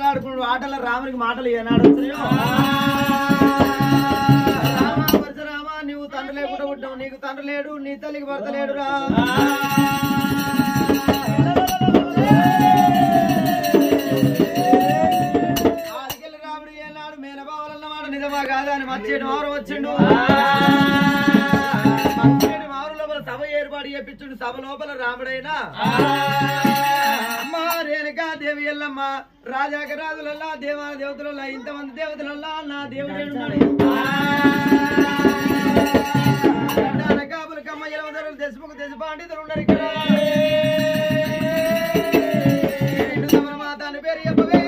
ఆడుకున్నాడు ఆటల రామునికి మాటలు ఏనాడు వస్తున్నాయో రామ పరశురామ నీవు తండ్రి లేకుండా పుట్టావు నీకు తండ్రి లేడు నీ తల్లికి భర్త లేడురా ఆదికెళ్ళి రాముడు ఏనాడు మేనబావలన్నమాట నిజమా కాదా అని మచ్చేటి మారు వచ్చిండు మచ్చేటి మారు లోపల సభ ఏర్పాటు చేపించుడు సభ లోపల రాముడైనా అమ్మ రేణుకా దేవి ఎల్లమ్మ రాజాక రాజులల్లా దేవాల దేవతలల్లా ఇంతమంది దేవతలల్లా నా దేవుడేడున్నాడు కాపులు కమ్మ ఎలవదరులు దశముకు దశ పాండితులు ఉన్నారు ఇక్కడ రెండు సమర మాత అని పేరు చెప్పవే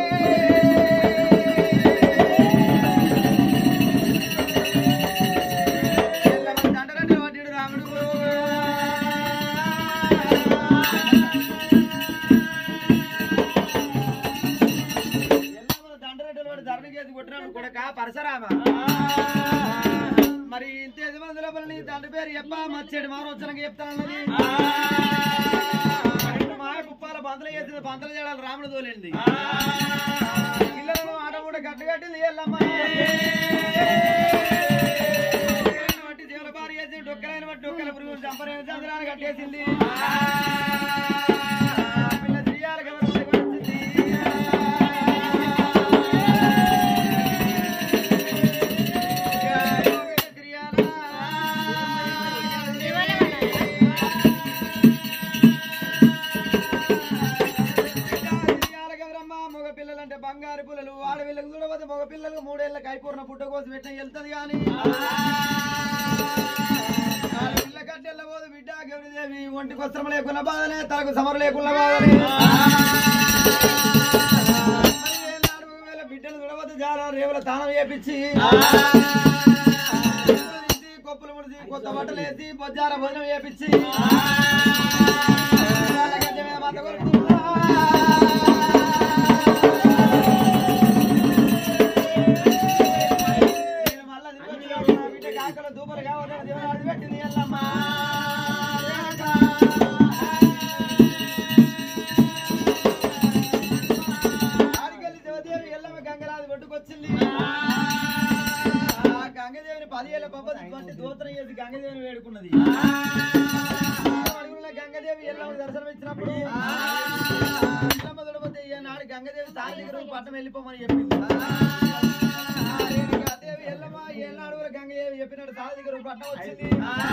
ఎల్లమ్మ దండరండి వాటిడు రాముడు ఎల్లమ్మ దండరెడ్డి వాడు ధరణి చేసి కొట్టినాడు కొడక పరశరామ మరి ఇంత ఐదు మంది లోపల నీ తండ్రి పేరు చెప్ప మచ్చేడు మారు వచ్చినాక చెప్తానన్నది రెండు మా కుప్పాల బందలు చేసింది బందలు చేయడాలి రాముడు తోలింది పిల్లలను ఆట కూడా గట్టు కట్టింది ఎల్లమ్మ బట్టి దేవుల బారి చేసి డొక్కలైన బట్టి డొక్కల పురుగు చంపరైన చంద్రాన్ని కట్టేసింది పిల్ల శ్రీయాల గమనం వచ్చింది మగ పిల్లలంటే బంగారు పుల్లలు ఆడపిల్లకు చూడబోతే మగ పిల్లలకు మూడేళ్ల కైపూర్ణ పుట్ట కోసం పెట్టిన వెళ్తుంది కానీ పిల్ల కట్టెళ్ళబోదు బిడ్డ గౌరీదేవి ఒంటికి వస్త్రం లేకున్న బాధలే తలకు సమరు లేకున్న బాధలే మరి వేలాడు వేల బిడ్డలు చూడబోతే చాలా రేవుల తానం చేపించి తీసి, కొప్పులు ముడిసి కొత్త బట్టలు వేసి బొజ్జార భోజనం చేపించి వాళ్ళ గద్దె మీద మత కొడుతున్నా. నేను మళ్ళా తిరిగి నా బిడ్డ కాకల దూపలు కావాలని దేవుడు పెట్టింది ఎల్లమ్మ ఆడికెళ్ళి దేవదేవి ఎల్లమ్మ గంగరాజు ఒడ్డుకొచ్చింది ఆ గంగదేవిని పదివేల పంపది వంటి దూతరం చేసి గంగదేవిని వేడుకున్నది అడుగుల గంగదేవి ఎల్లమ్మ దర్శనం ఇచ్చినప్పుడు ఎల్లమ్మ దొడపోతే నాడు గంగదేవి తాళి దగ్గర పట్టం వెళ్ళిపోమని చెప్పింది దేవి ఎల్లమ్మ ఏనాడు కూడా గంగదేవి చెప్పినట్టు తాళి దగ్గర పట్టం వచ్చింది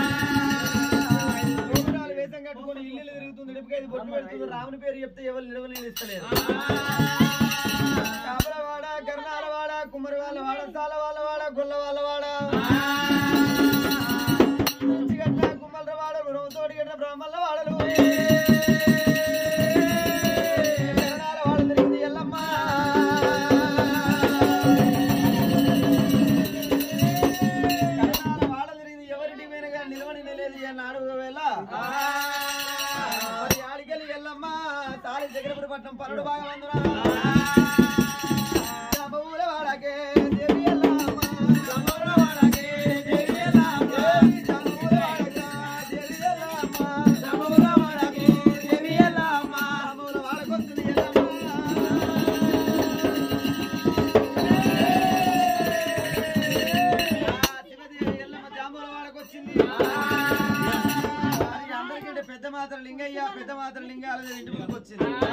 గోపురాలు వేషం కట్టుకొని ఇల్లు తిరుగుతుంది నిడిపికైది బొట్టు పెడుతుంది రాముని పేరు చెప్తే ఎవరు నిలవలు ఇస్తలేదు కాపలవాడ కర్ణాలవాడ కుమ్మరివాళ్ళవాడ సాలవాళ్ళవాడ గొల్లవాళ్ళవాడ మంచిగట్ల కుమ్మలవాడ రుణంతోటి గట్ల బ్రాహ్మణుల వాడలు కర్ణాలవాడ తిరిగింది ఎల్లమ్మ కర్ణాల వాడ తిరిగింది ఎవరింటి మీద కానీ నిలవని నిలేదు అన్నాడు వేళ మరి ఆడికెళ్ళి ఎల్లమ్మ తాళి దగ్గర పట్టణం పన్నెండు బాగా వందురా జంబూల వాడకే దేవి ఎల్లమ్మ. జంబూల వాడకే దేవి ఎల్లమ్మ. జంబూల వాడకే దేవి ఎల్లమ్మ. జంబూల వాడకే దేవి ఎల్లమ్మ. జంబూల వాడకొస్తుంది ఎల్లమ్మ. ఆ శివదేవి ఎల్లమ్మ జాంబూల వాడకొచ్చింది. అది అందరికంటే పెద్ద మాత్రం లింగయ్య పెద్ద మాత్రం లింగాల ఇంటి ముందుకు వచ్చింది